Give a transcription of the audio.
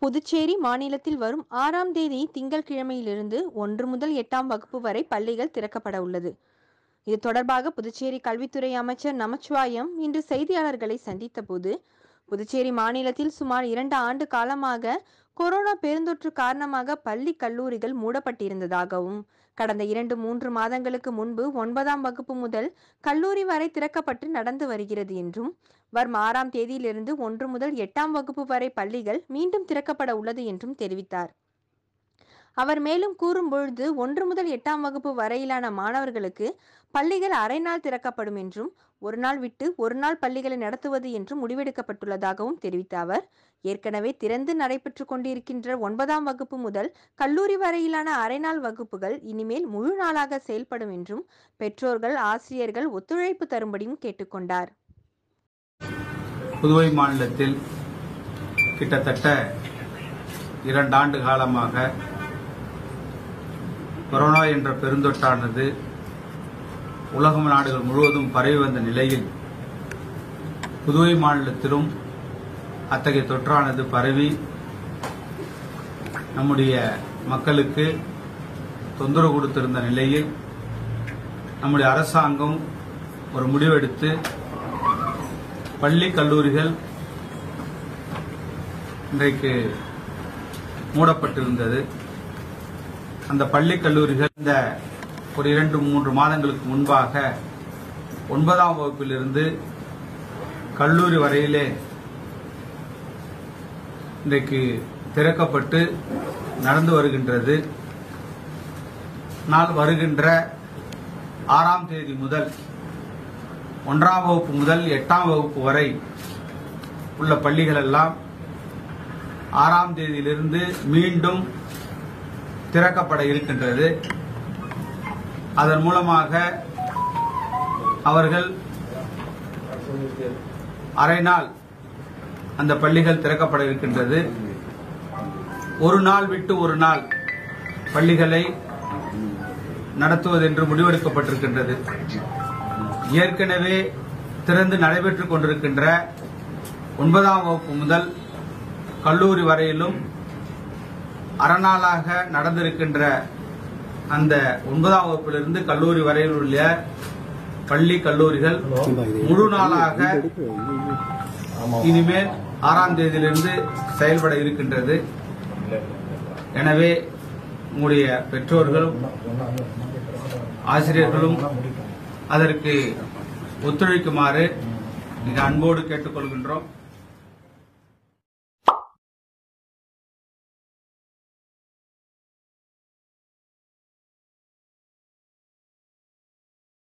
புதுச்சேரி மாநிலத்தில் வரும் ஆறாம் தேதி திங்கட்கிழமையிலிருந்து ஒன்று முதல் எட்டாம் வகுப்பு வரை பள்ளிகள் திறக்கப்பட உள்ளது இது தொடர்பாக புதுச்சேரி கல்வித்துறை அமைச்சர் நமச்சிவாயம் இன்று செய்தியாளர்களை சந்தித்தபோது புதுச்சேரி மாநிலத்தில் சுமார் இரண்டு ஆண்டு காலமாக கொரோனா பெருந்தொற்று காரணமாக பள்ளி கல்லூரிகள் மூடப்பட்டிருந்ததாகவும் கடந்த இரண்டு மூன்று மாதங்களுக்கு முன்பு ஒன்பதாம் வகுப்பு முதல் கல்லூரி வரை திறக்கப்பட்டு நடந்து வருகிறது என்றும் வரும் ஆறாம் தேதியிலிருந்து ஒன்று முதல் எட்டாம் வகுப்பு வரை பள்ளிகள் மீண்டும் திறக்கப்பட உள்ளது என்றும் தெரிவித்தார் அவர் மேலும் கூறும்பொழுது ஒன்று முதல் எட்டாம் வகுப்பு வரையிலான மாணவர்களுக்கு பள்ளிகள் அரை நாள் திறக்கப்படும் என்றும் ஒரு நாள் விட்டு ஒரு நாள் பள்ளிகளை நடத்துவது என்றும் முடிவெடுக்கப்பட்டுள்ளதாகவும் தெரிவித்த அவர் ஏற்கனவே திறந்து நடைபெற்று கொண்டிருக்கின்ற ஒன்பதாம் வகுப்பு முதல் கல்லூரி வரையிலான அரை நாள் வகுப்புகள் இனிமேல் முழு நாளாக செயல்படும் என்றும் பெற்றோர்கள் ஆசிரியர்கள் ஒத்துழைப்பு தரும்படியும் கேட்டுக்கொண்டார் புதுவை மாநிலத்தில் கிட்டத்தட்ட இரண்டாண்டு காலமாக கொரோனா என்ற பெருந்தொற்றானது உலக நாடுகள் முழுவதும் பரவி வந்த நிலையில் புதுவை மாநிலத்திலும் அத்தகைய தொற்றானது பரவி நம்முடைய மக்களுக்கு தொந்தரவு கொடுத்திருந்த நிலையில் நம்முடைய அரசாங்கம் ஒரு முடிவெடுத்து பள்ளி கல்லூரிகள் இன்றைக்கு மூடப்பட்டிருந்தது அந்த பள்ளி கல்லூரிகள் இந்த ஒரு இரண்டு மூன்று மாதங்களுக்கு முன்பாக ஒன்பதாம் வகுப்பிலிருந்து கல்லூரி வரையிலே இன்றைக்கு திறக்கப்பட்டு நடந்து வருகின்றது நாள் வருகின்ற ஆறாம் தேதி முதல் ஒன்றாம் வகுப்பு முதல் எட்டாம் வகுப்பு வரை உள்ள பள்ளிகள் எல்லாம் ஆறாம் தேதியிலிருந்து மீண்டும் திறக்கப்பட இருக்கின்றது அதன் மூலமாக அவர்கள் அரை நாள் அந்த பள்ளிகள் திறக்கப்பட இருக்கின்றது ஒரு நாள் விட்டு ஒரு நாள் பள்ளிகளை நடத்துவது என்று முடிவெடுக்கப்பட்டிருக்கின்றது ஏற்கனவே திறந்து நடைபெற்றுக் கொண்டிருக்கின்ற ஒன்பதாம் வகுப்பு முதல் கல்லூரி வரையிலும் அறநாளாக நடந்திருக்கின்ற அந்த ஒன்பதாம் வகுப்பிலிருந்து கல்லூரி வரையில் உள்ள பள்ளி கல்லூரிகள் முழு நாளாக இனிமேல் ஆறாம் தேதியிலிருந்து செயல்பட இருக்கின்றது எனவே உங்களுடைய பெற்றோர்களும் ஆசிரியர்களும் அதற்கு ஒத்துழைக்குமாறு மிக அன்போடு கேட்டுக்கொள்கின்றோம்